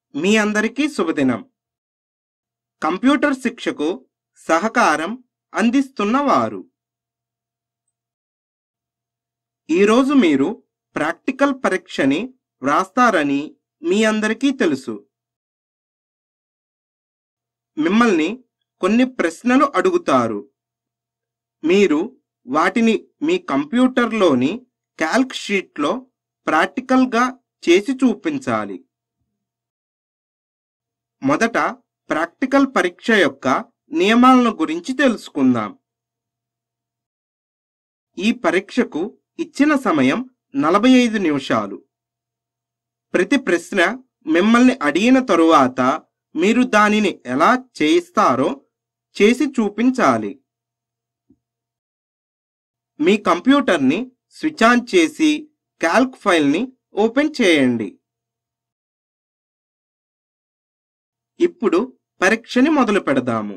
మీ అందరికీ శుభదినం కంప్యూటర్ శిక్షకు సహకారం అందిస్తున్నవారు ఈరోజు మీరు ప్రాక్టికల్ పరీక్షని వ్రాస్తారని మీ అందరికీ తెలుసు మిమ్మల్ని కొన్ని ప్రశ్నలు అడుగుతారు మీరు వాటిని మీ కంప్యూటర్లోని క్యాల్క్ షీట్లో ప్రాక్టికల్గా చేసి చూపించాలి మొదట ప్రాక్టికల్ పరీక్ష యొక్క నియమాలను గురించి తెలుసుకుందాం ఈ పరీక్షకు ఇచ్చిన సమయం నలభై ఐదు నిమిషాలు ప్రతి ప్రశ్న మిమ్మల్ని అడిగిన తరువాత మీరు దానిని ఎలా చేయిస్తారో చేసి చూపించాలి మీ కంప్యూటర్ని స్విచ్ ఆన్ చేసి క్యాల్క్ ఫైల్ని ఓపెన్ చేయండి ఇప్పుడు పరీక్షని మొదలు పెడదాము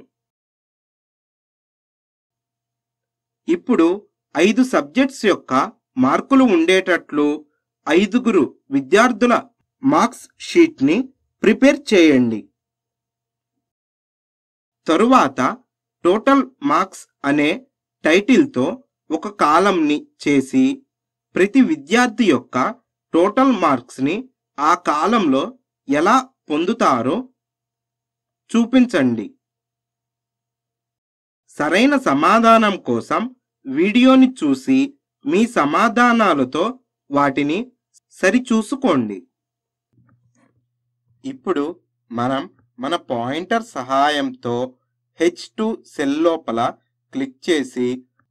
ఇప్పుడు ఐదు సబ్జెక్ట్స్ యొక్క మార్కులు ఉండేటట్లు ఐదుగురు విద్యార్థుల మార్క్స్ షీట్ని ప్రిపేర్ చేయండి తరువాత టోటల్ మార్క్స్ అనే టైటిల్తో ఒక కాలంని చేసి ప్రతి విద్యార్థి యొక్క టోటల్ మార్క్స్ని ఆ కాలంలో ఎలా పొందుతారో చూపించండి సరైన సమాధానం కోసం వీడియోని చూసి మీ సమాధానాలతో వాటిని సరిచూసుకోండి ఇప్పుడు మనం మన పాయింటర్ సహాయంతో హెచ్ టు సెల్ లోపల క్లిక్ చేసి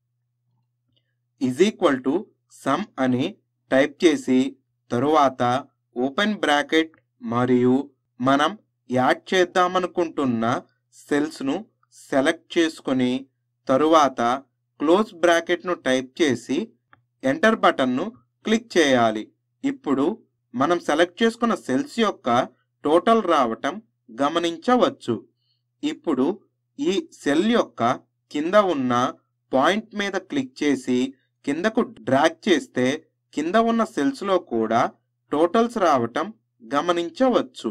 ఈజ్ ఈక్వల్ టు సమ్ అని టైప్ చేసి తరువాత ఓపెన్ బ్రాకెట్ మరియు మనం యాడ్ చేద్దామనుకుంటున్న సెల్స్ను సెలెక్ట్ చేసుకొని తరువాత క్లోజ్ బ్రాకెట్ను టైప్ చేసి ఎంటర్ బటన్ను క్లిక్ చేయాలి ఇప్పుడు మనం సెలెక్ట్ చేసుకున్న సెల్స్ యొక్క టోటల్ రావటం గమనించవచ్చు ఇప్పుడు ఈ సెల్ యొక్క కింద ఉన్న పాయింట్ మీద క్లిక్ చేసి కిందకు డ్రాగ్ చేస్తే కింద ఉన్న సెల్స్లో కూడా టోటల్స్ రావటం గమనించవచ్చు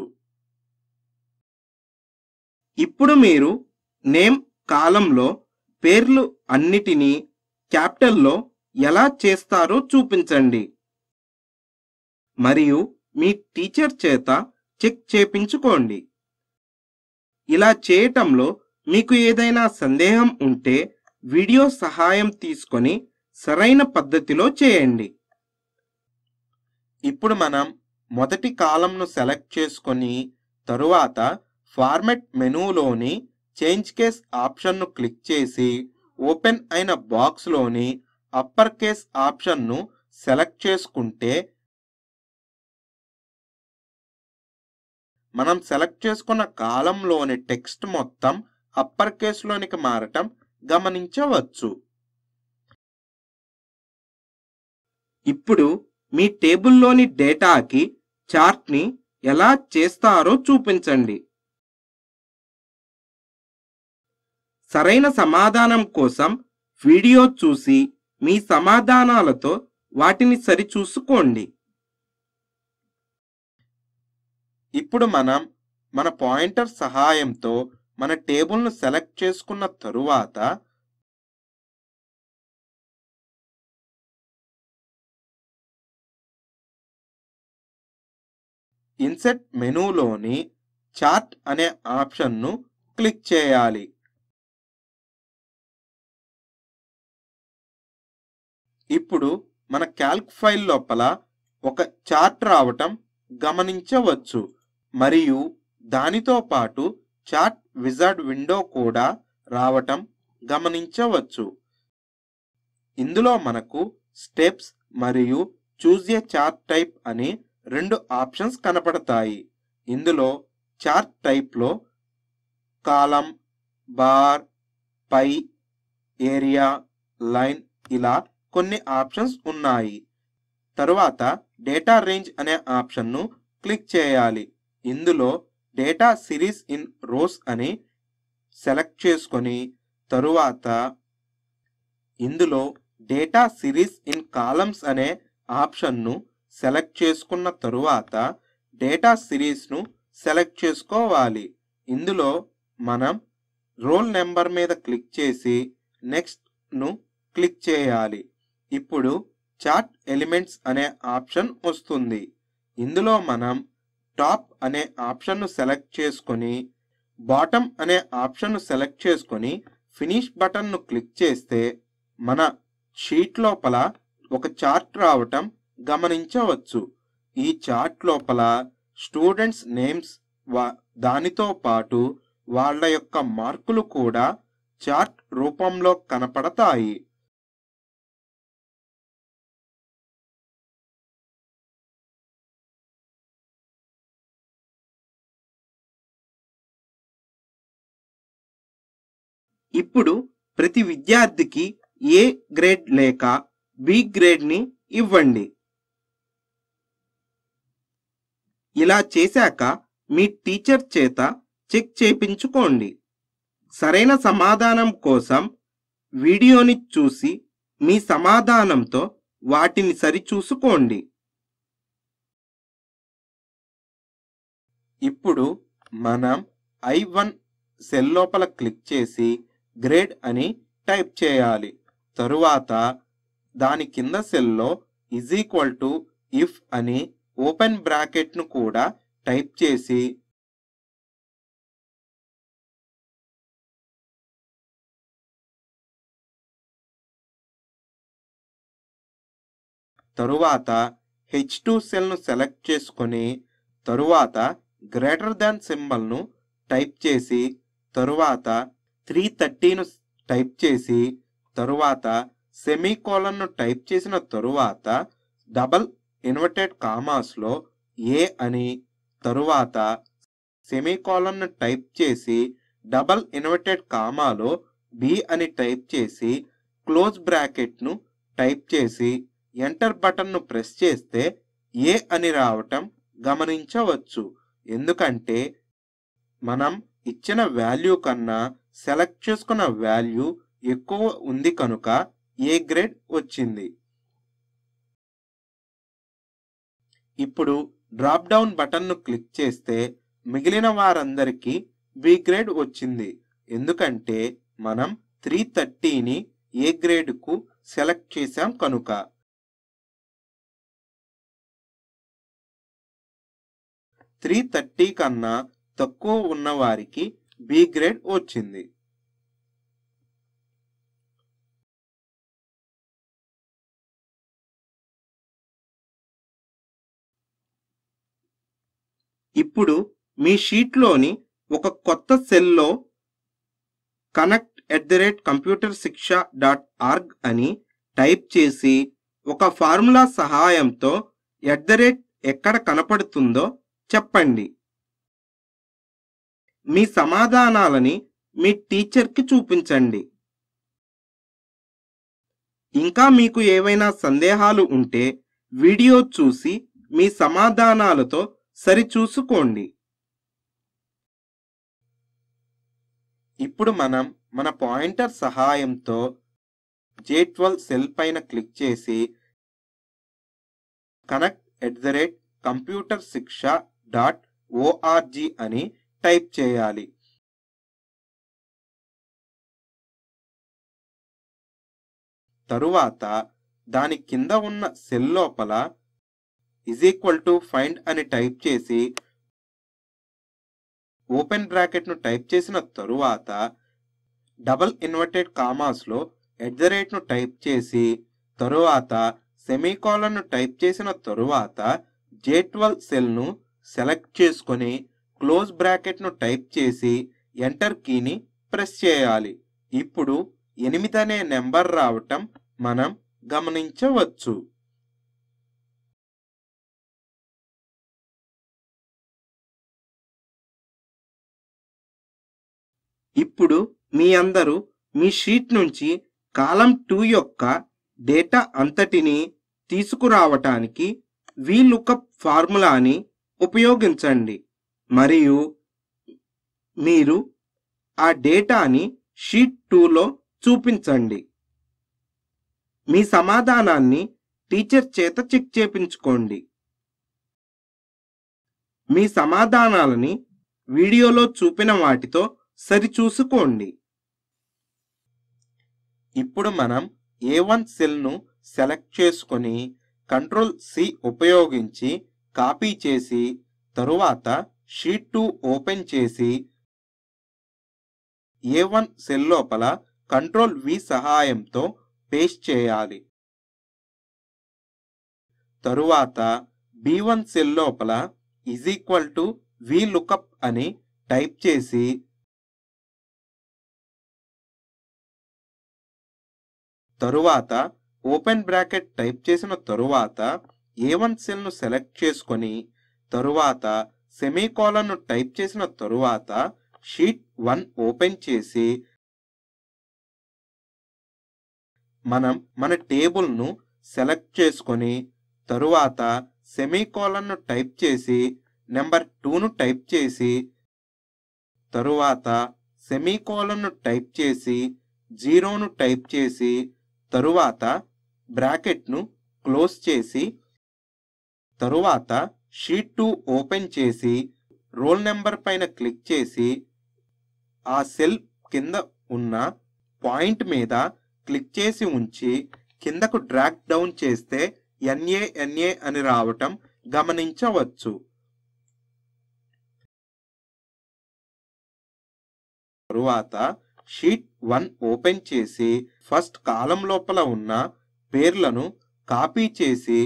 ఇప్పుడు మీరు నేమ్ కాలంలో పేర్లు అన్నిటినీ క్యాపిటల్లో ఎలా చేస్తారో చూపించండి మరియు మీ టీచర్ చేత చెక్ చేపించుకోండి ఇలా చేయటంలో మీకు ఏదైనా సందేహం ఉంటే వీడియో సహాయం తీసుకొని సరైన పద్ధతిలో చేయండి ఇప్పుడు మనం మొదటి కాలంను సెలెక్ట్ చేసుకొని తరువాత ఫార్మెట్ మెనూలోని చేంజ్ కేస్ ఆప్షన్ను క్లిక్ చేసి ఓపెన్ అయిన బాక్స్లోని అప్పర్ కేస్ ఆప్షన్ను సెలెక్ట్ చేసుకుంటే మనం సెలెక్ట్ చేసుకున్న కాలంలోని టెక్స్ట్ మొత్తం అప్పర్ కేసులోనికి మారటం గమనించవచ్చు ఇప్పుడు మీ టేబుల్లోని డేటాకి చార్ట్ని ఎలా చేస్తారో చూపించండి సరైన సమాధానం కోసం వీడియో చూసి మీ సమాధానాలతో వాటిని సరిచూసుకోండి ఇప్పుడు మనం మన పాయింటర్ సహాయంతో మన టేబుల్ను సెలెక్ట్ చేసుకున్న తరువాత ఇన్సెట్ మెనూలోని చార్ట్ అనే ఆప్షన్ను క్లిక్ చేయాలి ఇప్పుడు మన క్యాల్క్ ఫైల్ లోపల ఒక చార్ట్ రావటం గమనించవచ్చు మరియు దానితో పాటు చార్ట్ విజార్డ్ విండో కూడా రావటం గమనించవచ్చు ఇందులో మనకు స్టెప్స్ మరియు చూజ్ ఏ చార్ట్ టైప్ అని రెండు ఆప్షన్స్ కనపడతాయి ఇందులో చార్ట్ టైప్లో column bar pie area line ఇలా కొన్ని ఆప్షన్స్ ఉన్నాయి తరువాత డేటా రేంజ్ అనే ఆప్షన్ను క్లిక్ చేయాలి ఇందులో డేటా సిరీస్ ఇన్ రోస్ అని సెలెక్ట్ చేసుకొని తరువాత ఇందులో డేటా సిరీస్ ఇన్ కాలమ్స్ అనే ఆప్షన్ను సెలెక్ట్ చేసుకున్న తరువాత డేటా సిరీస్ను సెలెక్ట్ చేసుకోవాలి ఇందులో మనం రోల్ నెంబర్ మీద క్లిక్ చేసి నెక్స్ట్ను క్లిక్ చేయాలి ఇప్పుడు చార్ట్ ఎలిమెంట్స్ అనే ఆప్షన్ వస్తుంది ఇందులో మనం టాప్ అనే ఆప్షన్ను సెలెక్ట్ చేసుకొని బాటమ్ అనే ఆప్షన్ను సెలెక్ట్ చేసుకొని ఫినిష్ బటన్ను క్లిక్ చేస్తే మన షీట్ లోపల ఒక చార్ట్ రావటం గమనించవచ్చు ఈ చార్ట్ లోపల స్టూడెంట్స్ నేమ్స్ వా దానితో పాటు వాళ్ళ యొక్క మార్కులు కూడా చార్ట్ రూపంలో కనపడతాయి ఇప్పుడు ప్రతి విద్యార్థికి ఏ గ్రేడ్ లేక బి గ్రేడ్ని ఇవ్వండి ఇలా చేశాక మీ టీచర్ చేత చెక్ చేపించుకోండి సరైన సమాధానం కోసం వీడియోని చూసి మీ సమాధానంతో వాటిని సరిచూసుకోండి ఇప్పుడు మనం ఐ వన్ సెల్ లోపల క్లిక్ చేసి గ్రేడ్ అని టైప్ చేయాలి తరువాత దాని కింద సెల్లో ఇజ్ ఈక్వల్ టు ఇఫ్ అని ఓపెన్ బ్రాకెట్ను కూడా టైప్ చేసి తరువాత హెచ్ టూ సెల్ను సెలెక్ట్ చేసుకొని తరువాత గ్రేటర్ దాన్ సింబల్ను టైప్ చేసి తరువాత త్రీ థర్టీను టైప్ చేసి తరువాత సెమీకోలన్ను టైప్ చేసిన తరువాత డబల్ ఇన్వర్టెడ్ కామాస్లో ఏ అని తరువాత సెమీకోలన్ను టైప్ చేసి డబల్ ఇన్వర్టెడ్ కామాలో బి అని టైప్ చేసి క్లోజ్ బ్రాకెట్ను టైప్ చేసి ఎంటర్ బటన్ను ప్రెస్ చేస్తే ఏ అని రావటం గమనించవచ్చు ఎందుకంటే మనం ఇచ్చిన వాల్యూ కన్నా సెలెక్ట్ చేసుకున్న వాల్యూ ఎక్కువ ఉంది కనుక ఏ గ్రేడ్ వచ్చింది ఇప్పుడు డ్రాప్ డౌన్ బటన్ను క్లిక్ చేస్తే మిగిలిన వారందరికీ బి గ్రేడ్ వచ్చింది ఎందుకంటే మనం త్రీ థర్టీని ఏ గ్రేడ్కు సెలెక్ట్ చేశాం కనుక త్రీ థర్టీ కన్నా తక్కువ ఉన్న వారికి బి గ్రేడ్ వచ్చింది ఇప్పుడు మీ షీట్లోని ఒక కొత్త సెల్లో connect at the rate computer Shiksha dot org అని టైప్ చేసి ఒక ఫార్ములా సహాయంతో ఎట్ ద రేట్ ఎక్కడ కనపడుతుందో చెప్పండి మీ సమాధానాలని మీ టీచర్కి చూపించండి ఇంకా మీకు ఏవైనా సందేహాలు ఉంటే వీడియో చూసి మీ సమాధానాలతో సరిచూసుకోండి ఇప్పుడు మనం మన పాయింటర్ సహాయంతో జే ట్వెల్వ్ సెల్ పైన క్లిక్ చేసి connect at the rate computer Shiksha dot ORG అని టైప్ చేయాలి తరువాత దాని కింద ఉన్న సెల్ లోపల ఇజ్ ఈక్వల్ టు ఫైండ్ అని టైప్ చేసి ఓపెన్ బ్రాకెట్ను టైప్ చేసిన తరువాత డబల్ ఇన్వర్టెడ్ కామాస్లో ఎట్ ద రేట్ను టైప్ చేసి తరువాత సెమీకాలన్ను టైప్ చేసిన తరువాత జే ట్వెల్వ్ సెల్ను సెలెక్ట్ చేసుకొని క్లోజ్ బ్రాకెట్ను టైప్ చేసి ఎంటర్ కీని ప్రెస్ చేయాలి ఇప్పుడు ఎనిమిది అనే నెంబర్ రావటం మనం గమనించవచ్చు ఇప్పుడు మీ అందరూ మీ షీట్ నుంచి కాలం టూ యొక్క డేటా అంతటిని తీసుకురావటానికి వీలుకప్ ఫార్ములాని ఉపయోగించండి మరియు మీరు ఆ డేటాని షీట్ టూలో చూపించండి మీ సమాధానాన్ని టీచర్ చేత చెక్ చేపించుకోండి మీ సమాధానాలని వీడియోలో చూపిన వాటితో సరిచూసుకోండి ఇప్పుడు మనం ఏ వన్ సెల్ను సెలెక్ట్ చేసుకొని కంట్రోల్ సి ఉపయోగించి కాపీ చేసి తరువాత షీట్ టూ ఓపెన్ చేసి ఏ వన్ సెల్ లోపల కంట్రోల్ వి సహాయంతో పేస్ట్ చేయాలి తరువాత బి వన్ సెల్ లోపల is equal to V lookup అని టైప్ చేసి తరువాత ఓపెన్ బ్రాకెట్ టైప్ చేసిన తరువాత ఏ వన్ సెల్ను సెలెక్ట్ చేసుకొని తరువాత సెమీకోలన్ను టైప్ చేసిన తరువాత షీట్ వన్ ఓపెన్ చేసి మనం మన టేబుల్ను సెలెక్ట్ చేసుకొని తరువాత సెమీకోలన్ను టైప్ చేసి నెంబర్ టూను టైప్ చేసి తరువాత సెమీకోలన్ను టైప్ చేసి జీరోను టైప్ చేసి తరువాత బ్రాకెట్ను క్లోజ్ చేసి తరువాత షీట్ టూ ఓపెన్ చేసి రోల్ నెంబర్ పైన క్లిక్ చేసి ఆ సెల్ కింద ఉన్న పాయింట్ మీద క్లిక్ చేసి ఉంచి కిందకు డ్రాగ్ డౌన్ చేస్తే ఎన్ఏ ఎన్ఏ అని రావటం గమనించవచ్చు తరువాత షీట్ వన్ ఓపెన్ చేసి ఫస్ట్ కాలం లోపల ఉన్న పేర్లను కాపీ చేసి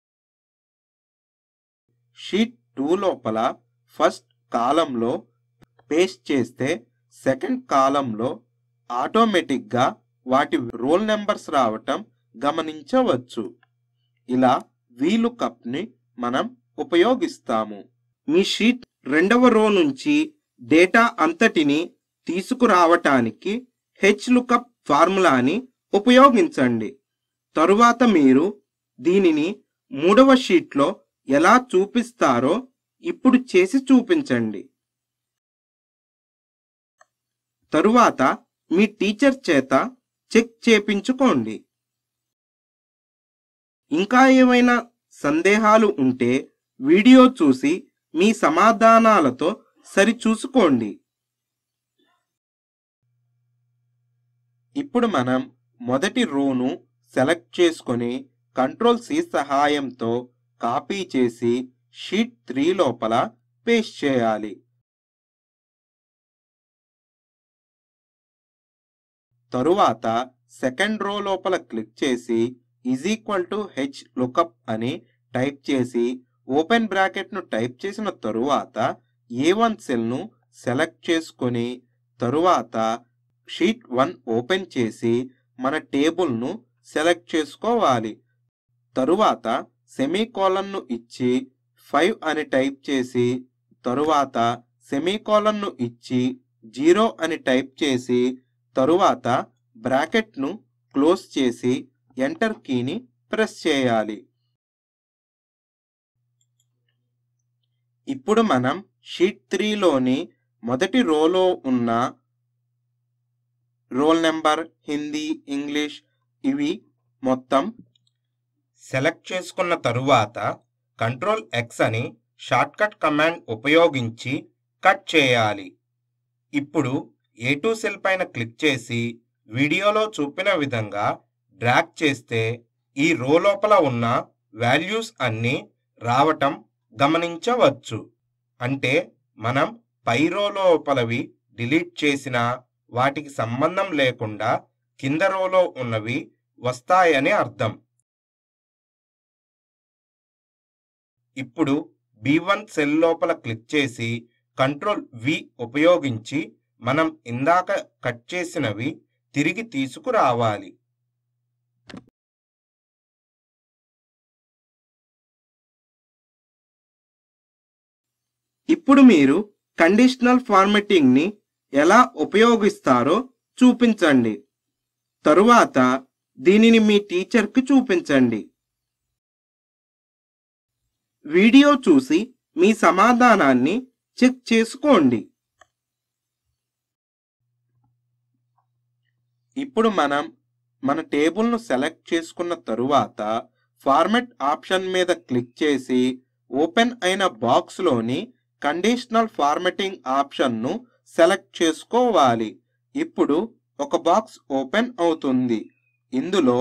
షీట్ టూ లోపల ఫస్ట్ కాలంలో పేస్ట్ చేస్తే సెకండ్ కాలంలో ఆటోమేటిక్గా వాటి రోల్ నెంబర్స్ రావటం గమనించవచ్చు ఇలా వీలు కప్ని మనం ఉపయోగిస్తాము మీ షీట్ రెండవ రో నుంచి డేటా అంతటిని తీసుకురావటానికి హెచ్ లుకప్ ఫార్ములాని ఉపయోగించండి తరువాత మీరు దీనిని మూడవ షీట్లో ఎలా చూపిస్తారో ఇప్పుడు చేసి చూపించండి తరువాత మీ టీచర్ చేత చెక్ చేపించుకోండి ఇంకా ఏమైనా సందేహాలు ఉంటే వీడియో చూసి మీ సమాధానాలతో సరిచూసుకోండి ఇప్పుడు మనం మొదటి రోను సెలెక్ట్ చేసుకొని కంట్రోల్ సి సహాయంతో కాపీ చేసి షీట్ త్రీ లోపల పేస్ట్ చేయాలి తరువాత సెకండ్ రో లోపల క్లిక్ చేసి is equal to H lookup అని టైప్ చేసి ఓపెన్ బ్రాకెట్ను టైప్ చేసిన తరువాత ఏ వన్ సెల్ను సెలెక్ట్ చేసుకొని తరువాత షీట్ వన్ ఓపెన్ చేసి మన టేబుల్ను సెలెక్ట్ చేసుకోవాలి తరువాత సెమీకోలన్ను ఇచ్చి ఫైవ్ అని టైప్ చేసి తరువాత సెమీకోలన్ను ఇచ్చి జీరో అని టైప్ చేసి తరువాత బ్రాకెట్ను క్లోజ్ చేసి ఎంటర్ కీని ప్రెస్ చేయాలి ఇప్పుడు మనం షీట్ త్రీలోని మొదటి రోలో ఉన్న రోల్ నెంబర్ హిందీ ఇంగ్లీష్ ఇవి మొత్తం సెలెక్ట్ చేసుకున్న తరువాత కంట్రోల్ ఎక్స్ అని షార్ట్కట్ కమాండ్ ఉపయోగించి కట్ చేయాలి ఇప్పుడు ఏ టూ సెల్ పైన క్లిక్ చేసి వీడియోలో చూపిన విధంగా డ్రాగ్ చేస్తే ఈ రో లోపల ఉన్న వాల్యూస్ అన్నీ రావటం గమనించవచ్చు అంటే మనం పై రో లోపలవి డిలీట్ చేసిన వాటికి సంబంధం లేకుండా కింద రోలో ఉన్నవి వస్తాయని అర్థం ఇప్పుడు బి వన్ సెల్ లోపల క్లిక్ చేసి కంట్రోల్ వి ఉపయోగించి మనం ఇందాక కట్ చేసినవి తిరిగి తీసుకురావాలి ఇప్పుడు మీరు కండిషనల్ ఫార్మెటింగ్ ని ఎలా ఉపయోగిస్తారో చూపించండి తరువాత దీనిని మీ టీచర్కి చూపించండి వీడియో చూసి మీ సమాధానాన్ని చెక్ చేసుకోండి ఇప్పుడు మనం మన టేబుల్ను సెలెక్ట్ చేసుకున్న తరువాత ఫార్మెట్ ఆప్షన్ మీద క్లిక్ చేసి ఓపెన్ అయిన బాక్స్లోని కండిషనల్ ఫార్మెటింగ్ ఆప్షన్ను సెలెక్ట్ చేసుకోవాలి ఇప్పుడు ఒక బాక్స్ ఓపెన్ అవుతుంది ఇందులో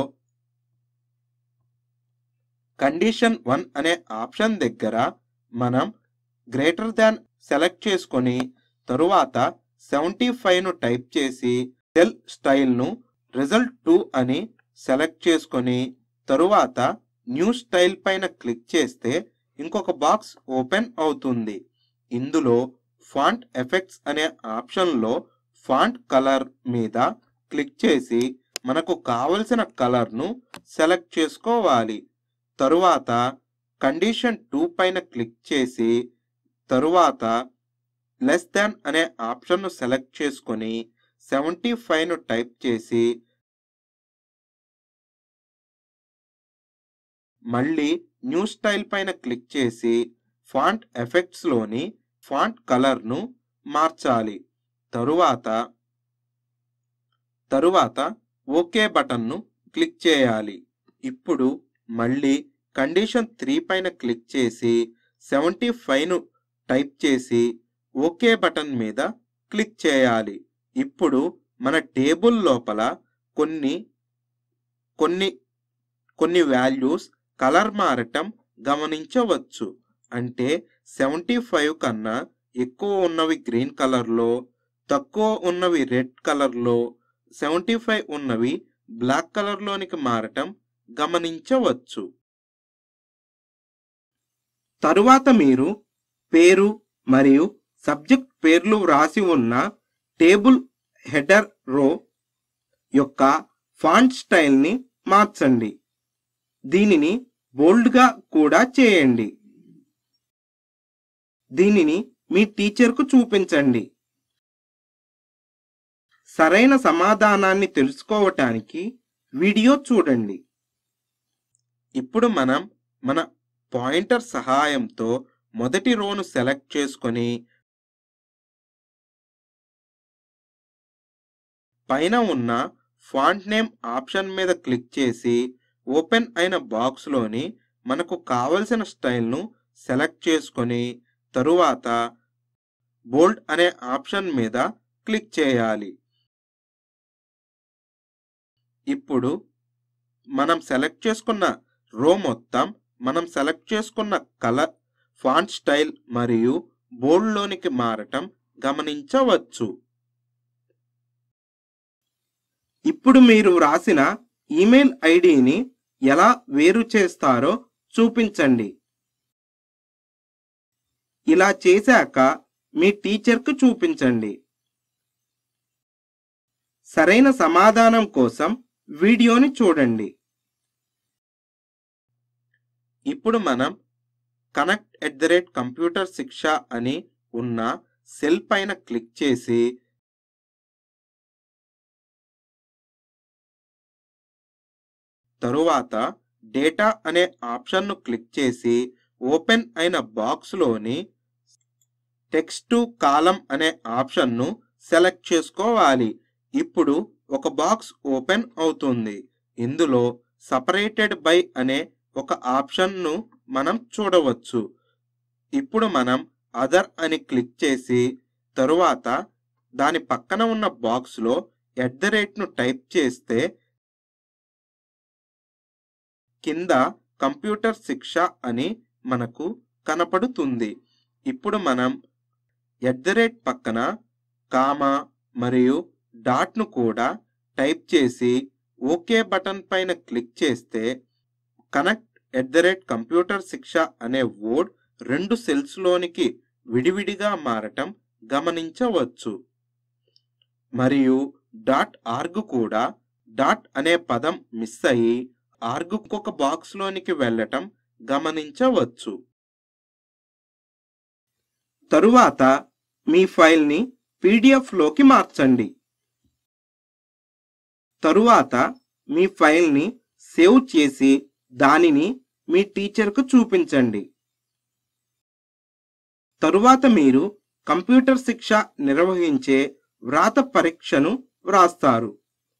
కండిషన్ వన్ అనే ఆప్షన్ దగ్గర మనం గ్రేటర్ దాన్ సెలెక్ట్ చేసుకొని తరువాత సెవెంటీ ఫైవ్ను టైప్ చేసి సెల్ స్టైల్ను రిజల్ట్ టూ అని సెలెక్ట్ చేసుకొని తరువాత న్యూ స్టైల్ పైన క్లిక్ చేస్తే ఇంకొక బాక్స్ ఓపెన్ అవుతుంది ఇందులో ఫాంట్ ఎఫెక్ట్స్ అనే ఆప్షన్లో ఫాంట్ కలర్ మీద క్లిక్ చేసి మనకు కావలసిన కలర్ను సెలెక్ట్ చేసుకోవాలి తరువాత కండిషన్ టూ పైన క్లిక్ చేసి తరువాత లెస్ దాన్ అనే ఆప్షన్ను సెలెక్ట్ చేసుకొని సెవెంటీ ఫైవ్ను టైప్ చేసి మళ్ళీ న్యూ స్టైల్ పైన క్లిక్ చేసి ఫాంట్ ఎఫెక్ట్స్లోని ఫాంట్ కలర్ను మార్చాలి తరువాత తరువాత ఓకే బటన్ను క్లిక్ చేయాలి ఇప్పుడు మళ్ళీ కండిషన్ త్రీ పైన క్లిక్ చేసి సెవెంటీ ఫైవ్ను టైప్ చేసి ఓకే బటన్ మీద క్లిక్ చేయాలి ఇప్పుడు మన టేబుల్ లోపల కొన్ని కొన్ని కొన్ని వాల్యూస్ కలర్ మారటం గమనించవచ్చు అంటే సెవెంటీ ఫైవ్ కన్నా ఎక్కువ ఉన్నవి గ్రీన్ కలర్లో తక్కువ ఉన్నవి రెడ్ కలర్లో సెవెంటీ ఫైవ్ ఉన్నవి బ్లాక్ కలర్లోనికి మారటం గమనించవచ్చు తరువాత మీరు పేరు మరియు సబ్జెక్ట్ పేర్లు వ్రాసి ఉన్న టేబుల్ హెడర్ రో యొక్క ఫాంట్ స్టైల్ని మార్చండి దీనిని బోల్డ్గా కూడా చేయండి దీనిని మీ టీచర్కు చూపించండి సరైన సమాధానాన్ని తెలుసుకోవటానికి వీడియో చూడండి ఇప్పుడు మనం మన పాయింటర్ సహాయంతో మొదటి రోను సెలెక్ట్ చేసుకొని పైన ఉన్న ఫాంట్ నేమ్ ఆప్షన్ మీద క్లిక్ చేసి ఓపెన్ అయిన బాక్స్లోని మనకు కావలసిన స్టైల్ను సెలెక్ట్ చేసుకొని తరువాత బోల్డ్ అనే ఆప్షన్ మీద క్లిక్ చేయాలి ఇప్పుడు మనం సెలెక్ట్ చేసుకున్న రో మొత్తం మనం సెలెక్ట్ చేసుకున్న కలర్ ఫాంట్ స్టైల్ మరియు బోల్డ్లోనికి మారటం గమనించవచ్చు ఇప్పుడు మీరు వ్రాసిన ఈమెయిల్ ఐడిని ఎలా వేరు చేస్తారో చూపించండి ఇలా చేశాక మీ టీచర్కు చూపించండి సరైన సమాధానం కోసం వీడియోని చూడండి ఇప్పుడు మనం connect at the rate computer Shiksha అని ఉన్న సెల్ పైన క్లిక్ చేసి తరువాత డేటా అనే ఆప్షన్ను క్లిక్ చేసి ఓపెన్ అయిన బాక్స్లోని టెక్స్ట్ కాలం అనే ఆప్షన్ను సెలెక్ట్ చేసుకోవాలి ఇప్పుడు ఒక బాక్స్ ఓపెన్ అవుతుంది ఇందులో సపరేటెడ్ బై అనే ఒక ఆప్షన్ను మనం చూడవచ్చు ఇప్పుడు మనం అదర్ అని క్లిక్ చేసి తరువాత దాని పక్కన ఉన్న బాక్స్లో ఎట్ ద రేట్ను టైప్ చేస్తే కింద కంప్యూటర్ శిక్ష అని మనకు కనపడుతుంది ఇప్పుడు మనం ఎట్ ద రేట్ పక్కన కామా మరియు డాట్ను కూడా టైప్ చేసి ఓకే బటన్ పైన క్లిక్ చేస్తే connect at the rate computer Shiksha అనే వర్డ్ రెండు సెల్స్లోనికి విడివిడిగా మారటం గమనించవచ్చు మరియు డాట్ ఆర్గ్ కూడా డాట్ అనే పదం మిస్ అయ్యి ఆర్గ్ ఒక బాక్స్లోనికి వెళ్ళటం గమనించవచ్చు తరువాత మీ ఫైల్ని పీడిఎఫ్లోకి మార్చండి తరువాత మీ ఫైల్ని సేవ్ చేసి దానిని మీ టీచర్కు చూపించండి తరువాత మీరు కంప్యూటర్ శిక్ష నిర్వహించే వ్రాత పరీక్షను వ్రాస్తారు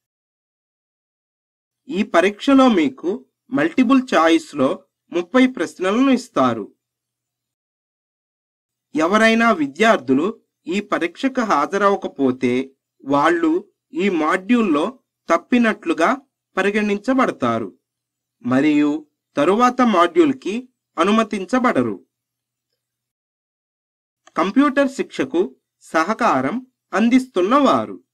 ఈ పరీక్షలో మీకు మల్టిపుల్ చాయిస్లో ముప్పై ప్రశ్నలను ఇస్తారు ఎవరైనా విద్యార్థులు ఈ పరీక్షకు హాజరవకపోతే వాళ్ళు ఈ మాడ్యూల్లో తప్పినట్లుగా పరిగణించబడతారు మరియు తరువాత మాడ్యూల్కి అనుమతించబడరు కంప్యూటర్ శిక్షకు సహకారం అందిస్తున్నవారు